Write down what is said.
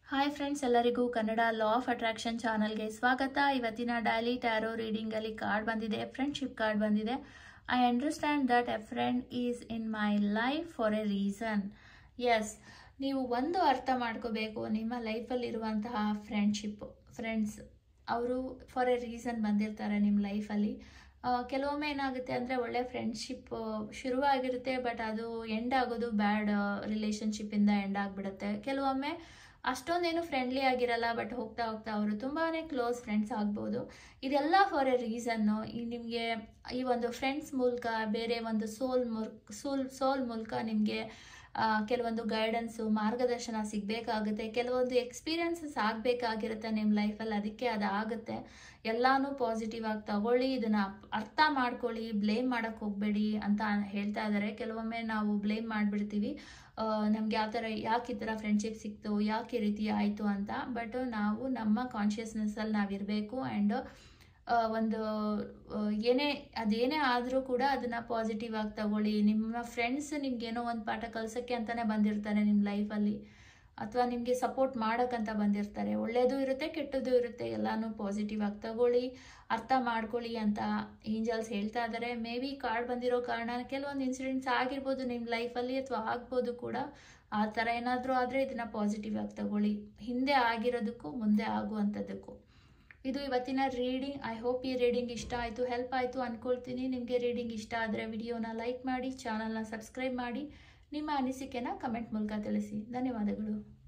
hi friends ಎಲ್ಲರಿಗೂ Kannada law of attraction ಚಾನಲ್ಗೆ ಸ್ವಾಗತ ಇವತ್ತಿನ ಡೈಲಿ ಟ್ಯಾರೋ ರೀಡಿಂಗಲ್ಲಿ ಕಾರ್ಡ್ ಬಂದಿದೆ ಫ್ರೆಂಡ್ಶಿಪ್ ಕಾರ್ಡ್ ಬಂದಿದೆ I understand that a friend is in my life for a reason yes ನೀವು ಒಂದು ಅರ್ಥ ಮಾಡ್ಕೋಬೇಕು ನಿಮ್ಮ ಲೈಫಲ್ಲಿರುವಂತಹ ಫ್ರೆಂಡ್ಶಿಪ್ ಫ್ರೆಂಡ್ಸ್ ಅವರು ಫಾರ್ ಎ ರೀಸನ್ ಬಂದಿರ್ತಾರೆ ನಿಮ್ಮ ಲೈಫಲ್ಲಿ ಕೆಲವೊಮ್ಮೆ ಏನಾಗುತ್ತೆ ಅಂದರೆ ಒಳ್ಳೆ ಫ್ರೆಂಡ್ಶಿಪ್ ಶುರುವಾಗಿರುತ್ತೆ ಬಟ್ ಅದು ಎಂಡ್ ಆಗೋದು ಬ್ಯಾಡ್ ರಿಲೇಷನ್ಶಿಪ್ಪಿಂದ ಎಂಡ್ ಆಗಿಬಿಡುತ್ತೆ ಕೆಲವೊಮ್ಮೆ ಅಷ್ಟೊಂದೇನು ಫ್ರೆಂಡ್ಲಿ ಆಗಿರಲ್ಲ ಬಟ್ ಹೋಗ್ತಾ ಹೋಗ್ತಾ ಅವರು ತುಂಬಾ ಕ್ಲೋಸ್ ಫ್ರೆಂಡ್ಸ್ ಆಗ್ಬೋದು ಇದೆಲ್ಲ ಫಾರ್ ಎ ರೀಸನ್ನು ಈ ನಿಮಗೆ ಈ ಒಂದು ಫ್ರೆಂಡ್ಸ್ ಮೂಲಕ ಬೇರೆ ಒಂದು ಸೋಲ್ ಮುಲ್ ಸೋಲ್ ಸೋಲ್ ಮೂಲಕ ನಿಮಗೆ ಕೆಲವೊಂದು ಗೈಡೆನ್ಸು ಮಾರ್ಗದರ್ಶನ ಸಿಗಬೇಕಾಗುತ್ತೆ ಕೆಲವೊಂದು ಎಕ್ಸ್ಪೀರಿಯನ್ಸಸ್ ಆಗಬೇಕಾಗಿರುತ್ತೆ ನಿಮ್ಮ ಲೈಫಲ್ಲಿ ಅದಕ್ಕೆ ಅದು ಆಗುತ್ತೆ ಎಲ್ಲಾನು ಪಾಸಿಟಿವ್ ಆಗಿ ತಗೊಳ್ಳಿ ಇದನ್ನು ಅರ್ಥ ಮಾಡ್ಕೊಳ್ಳಿ ಬ್ಲೇಮ್ ಮಾಡೋಕ್ಕೆ ಹೋಗಬೇಡಿ ಅಂತ ಹೇಳ್ತಾ ಇದ್ದಾರೆ ಕೆಲವೊಮ್ಮೆ ನಾವು ಬ್ಲೇಮ್ ಮಾಡಿಬಿಡ್ತೀವಿ ನಮ್ಗೆ ಯಾವ ಥರ ಯಾಕೆ ಈ ಥರ ಫ್ರೆಂಡ್ಶಿಪ್ ಸಿಕ್ತು ಯಾಕೆ ಈ ರೀತಿ ಆಯಿತು ಅಂತ ಬಟ್ ನಾವು ನಮ್ಮ ಕಾನ್ಷಿಯಸ್ನೆಸ್ಸಲ್ಲಿ ನಾವಿರಬೇಕು ಆ್ಯಂಡ್ ಒಂದು ಏನೇ ಅದೇನೇ ಆದರೂ ಕೂಡ ಅದನ್ನು ಪಾಸಿಟಿವ್ ಆಗಿ ತಗೊಳ್ಳಿ ನಿಮ್ಮ ಫ್ರೆಂಡ್ಸ್ ನಿಮ್ಗೇನೋ ಒಂದು ಪಾಠ ಕಲ್ಸೋಕ್ಕೆ ಅಂತಲೇ ಬಂದಿರ್ತಾರೆ ನಿಮ್ಮ ಲೈಫಲ್ಲಿ ಅಥವಾ ನಿಮಗೆ ಸಪೋರ್ಟ್ ಮಾಡೋಕ್ಕಂತ ಬಂದಿರ್ತಾರೆ ಒಳ್ಳೆಯದು ಇರುತ್ತೆ ಕೆಟ್ಟದ್ದು ಇರುತ್ತೆ ಎಲ್ಲನೂ ಪಾಸಿಟಿವ್ ಆಗಿ ತಗೊಳ್ಳಿ ಅರ್ಥ ಮಾಡ್ಕೊಳ್ಳಿ ಅಂತ ಏಂಜಲ್ಸ್ ಹೇಳ್ತಾ ಇದ್ದಾರೆ ಮೇ ಬಿ ಕಾರ್ಡ್ ಬಂದಿರೋ ಕಾರಣ ಕೆಲವೊಂದು ಇನ್ಸಿಡೆಂಟ್ಸ್ ಆಗಿರ್ಬೋದು ನಿಮ್ಮ ಲೈಫಲ್ಲಿ ಅಥವಾ ಆಗ್ಬೋದು ಕೂಡ ಆ ಥರ ಏನಾದರೂ ಆದರೆ ಇದನ್ನು ಪಾಸಿಟಿವ್ ಆಗಿ ತಗೊಳ್ಳಿ ಹಿಂದೆ ಆಗಿರೋದಕ್ಕೂ ಮುಂದೆ ಆಗುವಂಥದ್ದಕ್ಕೂ ಇದು ಇವತ್ತಿನ ರೀಡಿಂಗ್ ಐ ಹೋಪ್ ಈ ರೀಡಿಂಗ್ ಇಷ್ಟ ಆಯಿತು ಹೆಲ್ಪ್ ಆಯಿತು ಅಂದ್ಕೊಳ್ತೀನಿ ನಿಮಗೆ ರೀಡಿಂಗ್ ಇಷ್ಟ ಆದರೆ ವಿಡಿಯೋನ ಲೈಕ್ ಮಾಡಿ ಚಾನಲ್ನ ಸಬ್ಸ್ಕ್ರೈಬ್ ಮಾಡಿ ನಿಮ್ಮ ಅನಿಸಿಕೆನ ಕಮೆಂಟ್ ಮೂಲಕ ತಿಳಿಸಿ ಧನ್ಯವಾದಗಳು